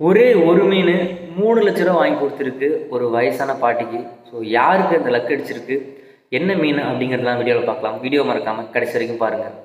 ஒரே ஒரு மீன் மூணு லட்ச ரூபா வாங்கி கொடுத்துருக்கு ஒரு வயசான பாட்டிக்கு ஸோ யாருக்கு அந்த லக் அடிச்சிருக்கு என்ன மீன் அப்படிங்கிறதெல்லாம் வீடியோவில் பார்க்கலாம் வீடியோ மறக்காமல் கடைசி வரைக்கும் பாருங்கள்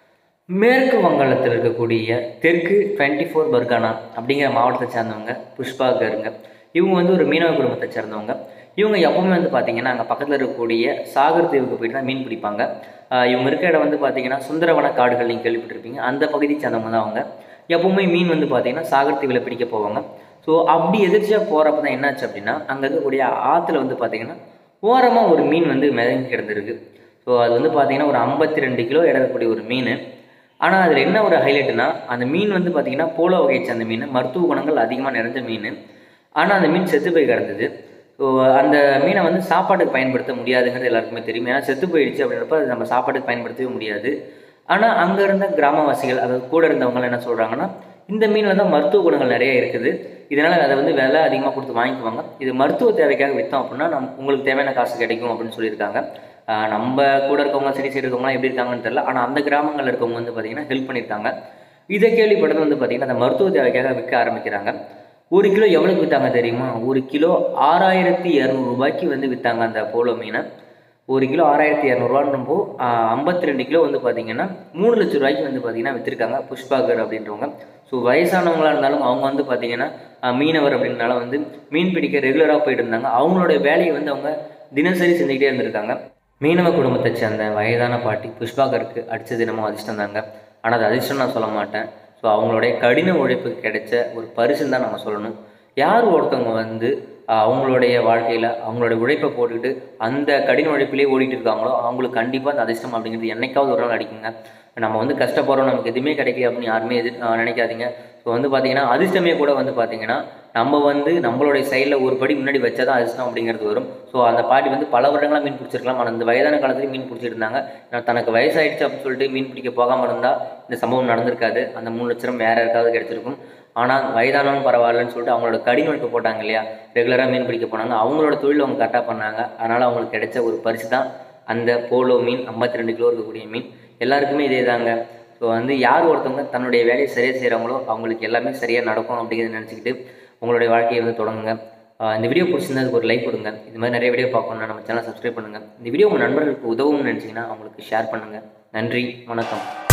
மேற்கு வங்காளத்தில் இருக்கக்கூடிய தெற்கு டுவெண்ட்டி ஃபோர் பர்கானா அப்படிங்கிற மாவட்டத்தை சேர்ந்தவங்க புஷ்பா கருங்க இவங்க வந்து ஒரு மீனவ குடும்பத்தை சேர்ந்தவங்க இவங்க எப்பவுமே வந்து பார்த்தீங்கன்னா அங்கே பக்கத்தில் இருக்கக்கூடிய சாகர் தீவுக்கு போயிட்டு தான் மீன் பிடிப்பாங்க ஆஹ் இவங்க இருக்க இடம் வந்து பார்த்தீங்கன்னா சுந்தரவன காடுகள் நீங்கள் கேள்விப்பட்டிருப்பீங்க அந்த பகுதியை சேர்ந்தவங்க தான் அவங்க எப்பவுமே மீன் வந்து பார்த்தீங்கன்னா சாகர் தீவில் பிடிக்க போவாங்க ஸோ அப்படி எதிர்ச்சியாக போகிறப்ப தான் என்னாச்சு அப்படின்னா அங்கே இருக்கக்கூடிய ஆற்றுல வந்து பார்த்தீங்கன்னா ஓரமாக ஒரு மீன் வந்து மிதங்கி கிடந்திருக்கு ஸோ அது வந்து பார்த்தீங்கன்னா ஒரு ஐம்பத்தி ரெண்டு கிலோ எடை இருக்கக்கூடிய ஒரு மீன் ஆனால் அதில் என்ன ஒரு ஹைலைட்னா அந்த மீன் வந்து பார்த்தீங்கன்னா போலோ வகையை சேர்ந்த மீன் மருத்துவ குணங்கள் அதிகமாக நிறைஞ்ச மீன் ஆனால் அந்த மீன் செத்து போய் கிடந்தது ஸோ அந்த மீனை வந்து சாப்பாட்டுக்கு பயன்படுத்த முடியாதுங்கிறது எல்லாருக்குமே தெரியும் ஏன்னா செத்து போயிடுச்சு அப்படின்றப்ப அது நம்ம சாப்பாட்டுக்கு பயன்படுத்தவே முடியாது ஆனால் அங்கே இருந்த கிராமவாசிகள் அதாவது கூட இருந்தவங்க என்ன சொல்கிறாங்கன்னா இந்த மீனில் தான் மருத்துவ குணங்கள் நிறைய இருக்குது இதனால் அதை வந்து விலை அதிகமாக கொடுத்து வாங்கிக்குவாங்க இது மருத்துவ தேவைக்காக விற்றோம் அப்படின்னா நம் உங்களுக்கு தேவையான காசு கிடைக்கும் அப்படின்னு சொல்லியிருக்காங்க ஆஹ் நம்ம கூட இருக்கவங்க சரி சரி இருக்கவங்களாம் எப்படி இருக்காங்கன்னு தெரியல ஆனால் அந்த கிராமங்களில் இருக்கவங்க வந்து பார்த்தீங்கன்னா ஹெல்ப் பண்ணியிருக்காங்க இதை கேள்விப்பட்டது வந்து பார்த்தீங்கன்னா அந்த மருத்துவ தேவைக்காக விற்க ஆரம்பிக்கிறாங்க ஒரு கிலோ எவ்வளோக்கு விற்றாங்க தெரியுமா ஒரு கிலோ ஆறாயிரத்தி இரநூறுபாய்க்கு வந்து விற்றாங்க அந்த போலோ மீனை ஒரு கிலோ ஆறாயிரத்தி இரநூறுவான்றப்போ ஐம்பத்தி ரெண்டு கிலோ வந்து பார்த்தீங்கன்னா மூணு லட்ச ரூபாய்க்கு வந்து பார்த்தீங்கன்னா விற்றுருக்காங்க புஷ்பாகர் அப்படின்றவங்க ஸோ வயசானவங்களா இருந்தாலும் அவங்க வந்து பார்த்தீங்கன்னா ஆஹ் மீனவர் அப்படின்றனால வந்து மீன் பிடிக்க ரெகுலராக போயிட்டு இருந்தாங்க அவங்களோட வேலையை வந்து அவங்க தினசரி செஞ்சுக்கிட்டே இருந்திருக்காங்க மீனவ குடும்பத்தை சேர்ந்த வயதான பாட்டி புஷ்பாகருக்கு அடித்தது என்னமோ அதிர்ஷ்டம் தாங்க ஆனால் அது அதிர்ஷ்டம் நான் சொல்ல மாட்டேன் ஸோ அவங்களுடைய கடின உழைப்புக்கு கிடைச்ச ஒரு பரிசுன்னு தான் நம்ம சொல்லணும் யார் ஒருத்தவங்க வந்து ஆஹ், அவங்களுடைய வாழ்க்கையில் அவங்களுடைய உழைப்பை போட்டுக்கிட்டு அந்த கடின உழைப்பிலே ஓடிட்டு இருக்காங்களோ அவங்களுக்கு கண்டிப்பாக அந்த அதிர்ஷ்டம் அப்படிங்கிறது என்னைக்காவது ஒரு நாள் அடிக்குங்க நம்ம வந்து கஷ்டப்படுறோம் நமக்கு எதுவுமே கிடைக்கல அப்படின்னு யாருமே எதிர் ஆஹ், நினைக்காதீங்க ஸோ வந்து பார்த்தீங்கன்னா அதிர்ஷ்டமே கூட வந்து பார்த்தீங்கன்னா நம்ம வந்து நம்மளுடைய சைடில் ஒரு படி முன்னாடி வச்சா தான் அதிர்ஷ்டம் அப்படிங்கிறது வரும் ஸோ அந்த பாட்டி வந்து பல வருடங்களாக மீன் பிடிச்சிருக்கலாம் ஆனால் இந்த வயதான காலத்துலேயும் மீன் பிடிச்சிட்டு இருந்தாங்க நான் தனக்கு வயசாயிடுச்சு அப்படின்னு சொல்லிட்டு மீன் பிடிக்க போகாமல் இருந்தால் இந்த சம்பவம் நடந்திருக்காது அந்த மூணு லட்சம் வேற யாருக்காவது கிடைச்சிருக்கும் ஆனால் வயதானவங்க பரவாயில்லன்னு சொல்லிட்டு அவங்களோட கடின உழைப்பு போட்டாங்க இல்லையா ரெகுலராக மீன் பிடிக்க போனாங்க அவங்களோட தொழில் அவங்க கரெக்டாக பண்ணாங்க அதனால் அவங்களுக்கு கிடைச்ச ஒரு பரிசு தான் அந்த போலோ மீன் ஐம்பத்தி ரெண்டு கிலோ இருக்கக்கூடிய மீன் எல்லாருக்குமே இதே தாங்க ஸோ வந்து யார் ஒருத்தவங்க தன்னுடைய வேலையை சரியாக செய்கிறாங்களோ அவங்களுக்கு எல்லாமே சரியாக நடக்கும் அப்படிங்கிறத நினச்சிக்கிட்டு உங்களுடைய வாழ்க்கையை வந்து தொடங்குங்க ஆஹ் இந்த வீடியோ பிடிச்சிருந்தா அதுக்கு ஒரு லைக் கொடுங்க இது மாதிரி நிறைய வீடியோ பார்க்கணும்னா நம்ம சேனல் சப்ஸ்கிரைப் பண்ணுங்கள் இந்த வீடியோ உங்கள் நண்பர்களுக்கு உதவும்னு நினச்சிங்கன்னா அவங்களுக்கு ஷேர் பண்ணுங்கள் நன்றி வணக்கம்